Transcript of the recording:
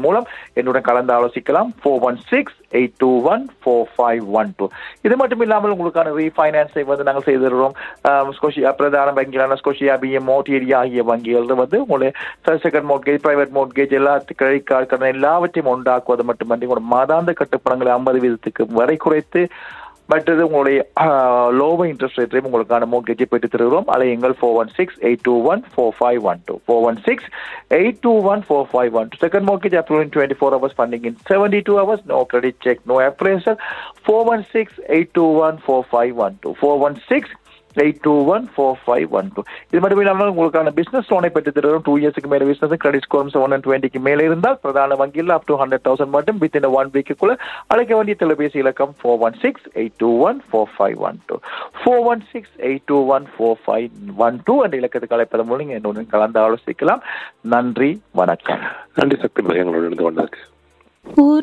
மூலம் என்னுடன் கலந்து ஆலோசிக்கலாம் four one six eight two one four five one two இது மட்டும் இல்லாமல் உங்களுக்கான ரீஃபைனான்ஸை வந்து நாங்கள் செய்திருக்கிறோம் ஸ்கோஷியா பிரதான வங்கிகளான ஸ்கோஷியா பிஎம் மோடிஏடி ஆகிய வங்கிகள் வந்து உங்களுடைய செகண்ட் மோட்கேஜ் பிரைவேட் மோட்கேஜ் எல்லா கிரெடிட் கார்டு கடன் எல்லாவற்றையும் உண்டாக்குவது மட்டுமன்றி உங்களோட மாதாந்த கட்டுப்பணங்களை ஐம்பது வீதத்துக்கு வரை குறைத்து மற்றது உங்களுடைய லோவர் இன்ட்ரெஸ்ட் ரேட்டையும் உங்களுக்கான மோட்கேஜை பெற்று தருகிறோம் அலையுங்கள் four one six eight two one four five one two four one six eight two one four five one two second mortgage approve in twenty four hours funding in seventy two hours no credit check no appraisal four one six eight two one four five one two four one six eight two one four five one two இது மட்டும் இல்லாமல் உங்களுக்கான business லோனை பெற்று தருவோம் two இயர்ஸ்க்கு மேலே business credit score seven and டுவெண்ட்டிக்கு மேலே இருந்தால் பிரதான வங்கியில் அப் டு ஹண்ட்ரட் தௌசண்ட் மட்டும் வித் இன் ஒன் வீக்குள்ள அழைக்க வேண்டிய தொலைபேசி இலக்கம் four one six eight two one four five one two four one six eight two one four five one two என்ற இலக்கத்துக்கு அழைப்பதன் மூலம் நீங்கள் என்னுடன் கலந்து ஆலோசிக்கலாம் நன்றி வணக்கம் நன்றி சக்தி எங்களோட இருந்து கொண்டதுக்கு ஒரு